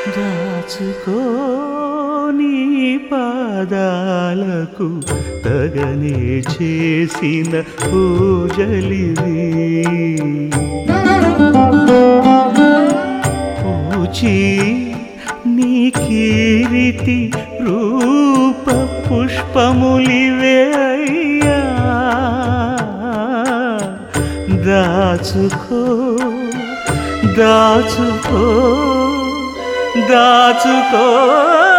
దాచుకో నీ పాదాలకు తగనే చేసిన పూజలివి పూచి నీ కీరితి రూప పుష్పములివే అయ్యా దాచుకో దాచుకో దాచుకో